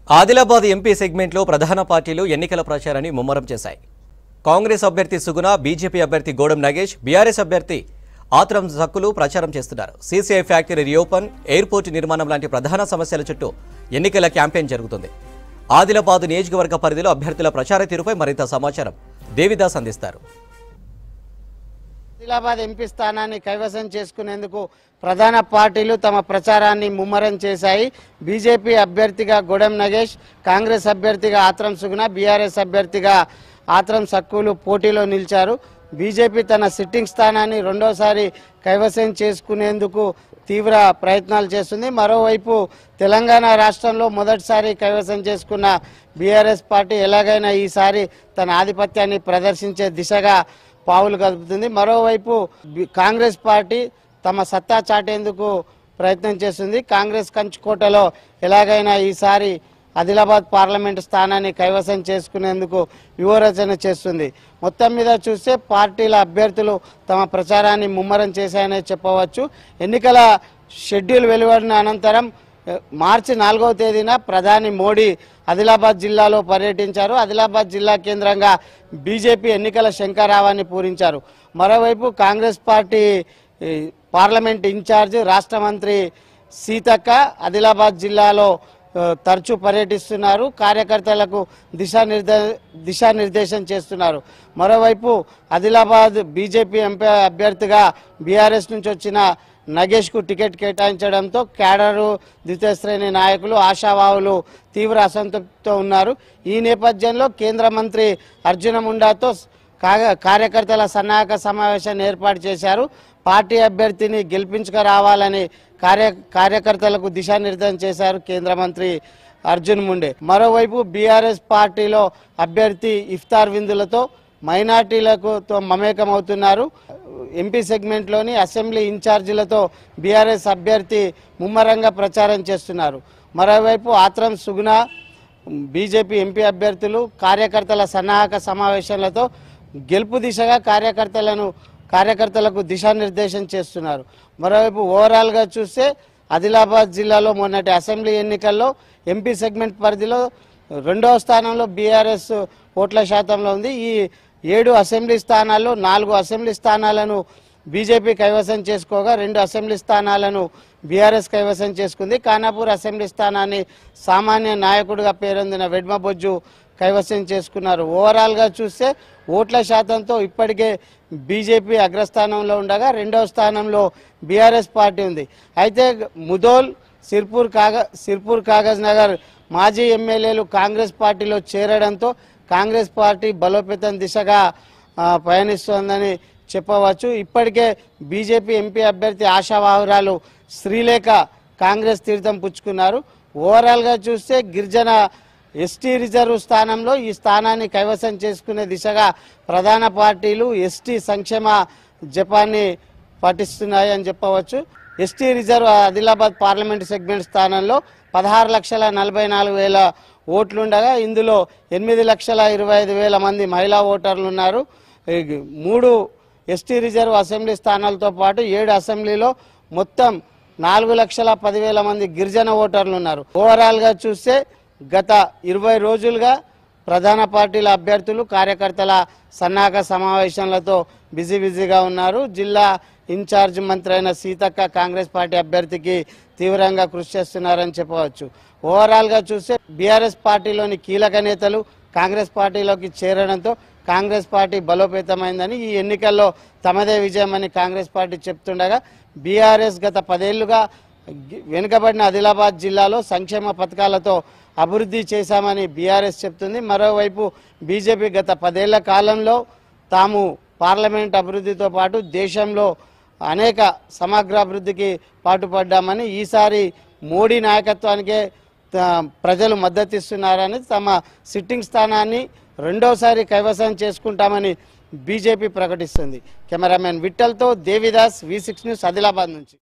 Adilabad MP సెగ్మెంట్లో ప్రధాన పార్టీలు ఎన్నికల ప్రచారాన్ని ముమ్మరం చేశాయి కాంగ్రెస్ అభ్యర్థి సుగుణ బీజేపీ అభ్యర్థి గోడం నగేష్ బీఆర్ఎస్ అభ్యర్థి ఆత్రం జక్కులు ప్రచారం చేస్తున్నారు సీసీఐ ఫ్యాక్టరీ రీఓపెన్ ఎయిర్పోర్ట్ నిర్మాణం లాంటి ప్రధాన సమస్యల చుట్టూ ఎన్నికల క్యాంపెయిన్ జరుగుతుంది ఆదిలాబాద్ నియోజకవర్గ పరిధిలో అభ్యర్థుల ప్రచార తీరుపై మరింత సమాచారం దేవిదాస్ అందిస్తారు ఆదిలాబాద్ ఎంపీ స్థానాన్ని కైవసం చేసుకునేందుకు ప్రధాన పార్టీలు తమ ప్రచారాన్ని ముమ్మరం చేశాయి బీజేపీ అభ్యర్థిగా గొడెం నగేష్ కాంగ్రెస్ అభ్యర్థిగా ఆత్రం సుగుణ బీఆర్ఎస్ అభ్యర్థిగా ఆత్రం సక్కులు పోటీలో నిలిచారు బీజేపీ తన సిట్టింగ్ స్థానాన్ని రెండోసారి కైవసం చేసుకునేందుకు తీవ్ర ప్రయత్నాలు చేస్తుంది మరోవైపు తెలంగాణ రాష్ట్రంలో మొదటిసారి కైవసం చేసుకున్న బీఆర్ఎస్ పార్టీ ఎలాగైనా ఈసారి తన ఆధిపత్యాన్ని ప్రదర్శించే దిశగా పావులు కదుపుతుంది మరోవైపు బి- కాంగ్రెస్ పార్టీ తమ సత్తా చాటేందుకు ప్రయత్నం చేస్తుంది కాంగ్రెస్ కంచుకోటలో ఎలాగైనా ఈసారి ఆదిలాబాద్ పార్లమెంటు స్థానాన్ని కైవసం చేసుకునేందుకు వ్యూహరచన చేస్తుంది మొత్తం మీద చూస్తే పార్టీల అభ్యర్థులు తమ ప్రచారాన్ని ముమ్మరం చేశాయనే చెప్పవచ్చు ఎన్నికల షెడ్యూల్ వెలువడిన అనంతరం మార్చి నాలుగవ తేదీన ప్రధాని మోడీ ఆదిలాబాద్ జిల్లాలో పర్యటించారు ఆదిలాబాద్ జిల్లా కేంద్రంగా బీజేపీ ఎన్నికల శంఖారావాన్ని పూరించారు మరోవైపు కాంగ్రెస్ పార్టీ ఈ, పార్లమెంట్ ఇన్ఛార్జ్ రాష్ట్ర మంత్రి సీతక్క ఆదిలాబాద్ జిల్లాలో ఆ, తరచూ పర్యటిస్తున్నారు కార్యకర్తలకు దిశానిర్దే దిశానిర్దేశం చేస్తున్నారు మరోవైపు ఆదిలాబాద్ బీజేపీ ఎంపీ అభ్యర్థిగా బీఆర్ఎస్ నుంచి వచ్చిన నగేష్కు టికెట్ కేటాయించడంతో క్యాడరు ద్వితీయ శ్రేణి నాయకులు ఆశావాహులు తీవ్ర అసంతృప్తితో ఉన్నారు ఈ నేపథ్యంలో కేంద్ర మంత్రి అర్జున ముండాతో కాగ- కార్యకర్తల సన్నాహక సమావేశాన్ని ఏర్పాటు చేశారు పార్టీ అభ్యర్థిని గెలిపించుకురావాలని కార్య కార్యకర్తలకు దిశానిర్దేశం చేశారు కేంద్ర మంత్రి అర్జున్ ముండే మరోవైపు బీఆర్ఎస్ పార్టీలో అభ్యర్థి ఇఫ్తార్ విందులతో మైనార్టీలకు తో మమేకం అవుతున్నారు ఎంపీ సెగ్మెంట్లోని అసెంబ్లీ ఇన్ఛార్జీలతో బీఆర్ఎస్ అభ్యర్థి ముమ్మరంగా ప్రచారం చేస్తున్నారు మరోవైపు ఆత్రం సుగుణ బీజేపీ ఎంపీ అభ్యర్థులు కార్యకర్తల సన్నాహక సమావేశాలతో గెలుపు దిశగా కార్యకర్తలను కార్యకర్తలకు దిశానిర్దేశం చేస్తున్నారు మరోవైపు ఓవరాల్గా చూస్తే ఆదిలాబాద్ జిల్లాలో మొన్నటి అసెంబ్లీ ఎన్నికల్లో ఎంపీ సెగ్మెంట్ పరిధిలో రెండవ స్థానంలో బీఆర్ఎస్ ఓట్ల శాతంలో ఉంది ఈ ఏడు అసెంబ్లీ స్థానాల్లో నాలుగు అసెంబ్లీ స్థానాలను బీజేపీ కైవసం చేసుకోగా రెండు అసెంబ్లీ స్థానాలను బీఆర్ఎస్ కైవసం చేసుకుంది ఖానాపూర్ అసెంబ్లీ స్థానాన్ని సామాన్య నాయకుడిగా పేరొందిన వెడ్మబొజ్జు కైవసం చేసుకున్నారు ఓవరాల్గా చూస్తే ఓట్ల శాతంతో ఇప్పటికే బీజేపీ అగ్రస్థానంలో ఉండగా రెండవ స్థానంలో బీఆర్ఎస్ పార్టీ ఉంది అయితే ముదోల్ సిర్పూర్ కాగ సిర్పూర్ కాగజ్ నగర్ మాజీ ఎమ్మెల్యేలు కాంగ్రెస్ పార్టీలో చేరడంతో కాంగ్రెస్ పార్టీ బలోపేతం దిశగా ఆ, పయనిస్తోందని చెప్పవచ్చు ఇప్పటికే బీజేపీ ఎంపీ అభ్యర్థి ఆశావాహురాలు శ్రీలేఖ కాంగ్రెస్ తీర్థం పుచ్చుకున్నారు ఓవరాల్గా చూస్తే గిరిజన ఎస్టీ రిజర్వ్ స్థానంలో ఈ స్థానాన్ని కైవసం చేసుకునే దిశగా ప్రధాన పార్టీలు ఎస్టీ సంక్షేమ జపాన్ని పఠిస్తున్నాయి అని చెప్పవచ్చు ST reserve Adilabad parliament segment స్థానంలో పదహారు లక్షల నలభై నాలుగు వేల ఓట్లుండగా ఇందులో ఎనిమిది లక్షల ఇరవై ఐదు వేల మంది మహిళా ఓటర్లు ఉన్నారు ఈ మూడు ఎస్టీ రిజర్వ్ అసెంబ్లీ స్థానాలతో పాటు ఏడు అసెంబ్లీలో మొత్తం నాలుగు లక్షల పదివేల మంది గిరిజన ఓటర్లు ఉన్నారు ఓవరాల్గా చూస్తే గత ఇరవై రోజులుగా ప్రధాన పార్టీల అభ్యర్థులు కార్యకర్తల సన్నాహక సమావేశాలతో బిజీ బిజీగా ఉన్నారు జిల్లా ఇన్ఛార్జ్ మంత్రి అయిన సీతక్క కాంగ్రెస్ పార్టీ అభ్యర్థికి తీవ్రంగా కృషి చేస్తున్నారని చెప్పవచ్చు ఓవరాల్గా చూస్తే బీఆర్ఎస్ పార్టీలోని కీలక నేతలు కాంగ్రెస్ పార్టీలోకి చేరడంతో కాంగ్రెస్ పార్టీ బలోపేతమైందని ఈ ఎన్నికల్లో తమదే విజయమని కాంగ్రెస్ పార్టీ చెప్తుండగా బీఆర్ఎస్ గత పదేళ్లుగా గి- వెనుకబడిన ఆదిలాబాద్ జిల్లాలో సంక్షేమ పథకాలతో అభివృద్ధి చేశామని బీఆర్ఎస్ చెప్తుంది మరోవైపు బీజేపీ గత పదేళ్ల కాలంలో తాము పార్లమెంట్ అభివృద్ధితో పాటు దేశంలో అనేక సమగ్ర అభివృద్ధికి పాటుపడ్డామని ఈసారి మోడీ నాయకత్వానికే త- ప్రజలు మద్దతిస్తున్నారని తమ సిట్టింగ్ స్థానాన్ని రెండోసారి కైవసం చేసుకుంటామని బీజేపీ ప్రకటిస్తుంది కెమెరామెన్ విఠల్తో Devidas V six news Adilabad నుంచి